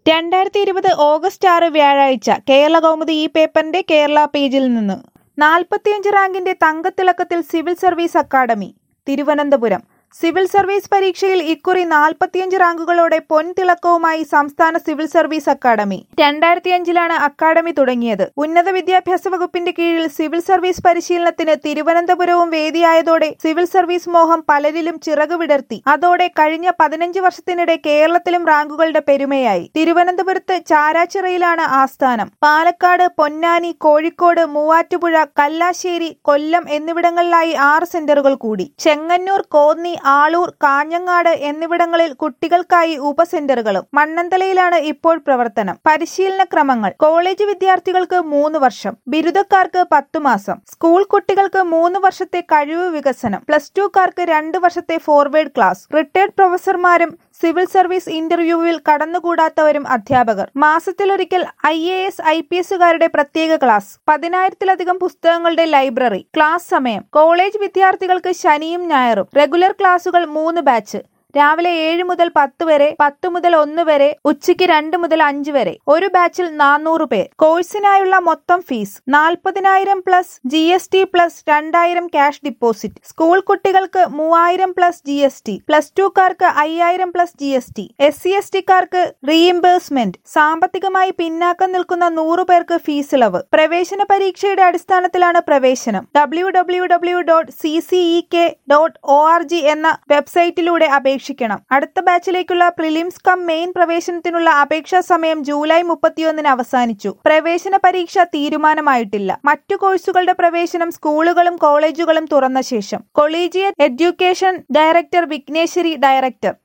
രണ്ടായിരത്തി ഇരുപത് ഓഗസ്റ്റ് ആറ് വ്യാഴാഴ്ച കേരള കൗമുദി ഈ പേപ്പറിന്റെ കേരള പേജിൽ നിന്ന് നാൽപ്പത്തിയഞ്ച് റാങ്കിന്റെ തങ്കത്തിളക്കത്തിൽ civil service academy Thiruvananthapuram civil service പരീക്ഷയിൽ ഇക്കുറി നാൽപ്പത്തിയഞ്ച് റാങ്കുകളോടെ പൊൻതിളക്കവുമായി സംസ്ഥാന സിവിൽ സർവീസ് അക്കാദമി രണ്ടായിരത്തി അഞ്ചിലാണ് അക്കാദമി തുടങ്ങിയത് ഉന്നത വിദ്യാഭ്യാസ വകുപ്പിന്റെ കീഴിൽ സിവിൽ സർവീസ് പരിശീലനത്തിന് തിരുവനന്തപുരവും വേദിയായതോടെ സിവിൽ സർവീസ് മോഹം പലരിലും ചിറകു വിടർത്തി അതോടെ കഴിഞ്ഞ പതിനഞ്ച് വർഷത്തിനിടെ കേരളത്തിലും റാങ്കുകളുടെ പെരുമയായി തിരുവനന്തപുരത്ത് ചാരാച്ചിറയിലാണ് ആസ്ഥാനം പാലക്കാട് പൊന്നാനി കോഴിക്കോട് മൂവാറ്റുപുഴ കല്ലാശ്ശേരി കൊല്ലം എന്നിവിടങ്ങളിലായി ആറ് സെന്ററുകൾ കൂടി ചെങ്ങന്നൂർ കോന്നി ആളൂർ കാഞ്ഞങ്ങാട് എന്നിവിടങ്ങളിൽ കുട്ടികൾക്കായി ഉപസെന്ററുകളും മണ്ണന്തലയിലാണ് ഇപ്പോൾ പ്രവർത്തനം പരിശീലന ക്രമങ്ങൾ കോളേജ് വിദ്യാർത്ഥികൾക്ക് മൂന്ന് വർഷം ബിരുദക്കാർക്ക് പത്തു മാസം സ്കൂൾ കുട്ടികൾക്ക് മൂന്ന് വർഷത്തെ കഴിവ് വികസനം പ്ലസ് ടുക്കാർക്ക് രണ്ട് വർഷത്തെ ഫോർവേഡ് ക്ലാസ് റിട്ടയർഡ് പ്രൊഫസർമാരും സിവിൽ സർവീസ് ഇന്റർവ്യൂവിൽ കടന്നുകൂടാത്തവരും അധ്യാപകർ മാസത്തിലൊരിക്കൽ I A S I P എസുകാരുടെ പ്രത്യേക ക്ലാസ് പതിനായിരത്തിലധികം പുസ്തകങ്ങളുടെ ലൈബ്രറി ക്ലാസ് സമയം കോളേജ് വിദ്യാർത്ഥികൾക്ക് ശനിയും ഞായറും റെഗുലർ ക്ലാസുകൾ മൂന്ന് ബാച്ച് രാവിലെ ഏഴ് മുതൽ പത്ത് വരെ പത്ത് മുതൽ ഒന്ന് വരെ ഉച്ചയ്ക്ക് രണ്ട് മുതൽ അഞ്ച് വരെ ഒരു ബാച്ചിൽ നാനൂറ് പേർ കോഴ്സിനായുള്ള മൊത്തം ഫീസ് നാൽപ്പതിനായിരം plus G S T plus രണ്ടായിരം ക്യാഷ് ഡിപ്പോസിറ്റ് സ്കൂൾ കുട്ടികൾക്ക് മൂവായിരം plus G S T plus ടുക്കാർക്ക് അയ്യായിരം plus G S T S C S ടിക്കാർക്ക് റീഇംബേഴ്സ്മെന്റ് സാമ്പത്തികമായി പിന്നാക്കം നിൽക്കുന്ന നൂറ് പേർക്ക് ഫീസ് ഇളവ് പ്രവേശന പരീക്ഷയുടെ അടിസ്ഥാനത്തിലാണ് പ്രവേശനം W W W dot C C E K dot O R G എന്ന വെബ്സൈറ്റിലൂടെ അപേക്ഷിക്കണം അടുത്ത ബാച്ചിലേക്കുള്ള പ്രിലിംസ് കം മെയിൻ പ്രവേശനത്തിനുള്ള അപേക്ഷാ സമയം ജൂലൈ മുപ്പത്തിയൊന്നിന് അവസാനിച്ചു പ്രവേശന പരീക്ഷ തീരുമാനമായിട്ടില്ല മറ്റു കോഴ്സുകളുടെ പ്രവേശനം സ്കൂളുകളും കോളേജുകളും തുറന്ന ശേഷം collegiate education director Vighneshwari director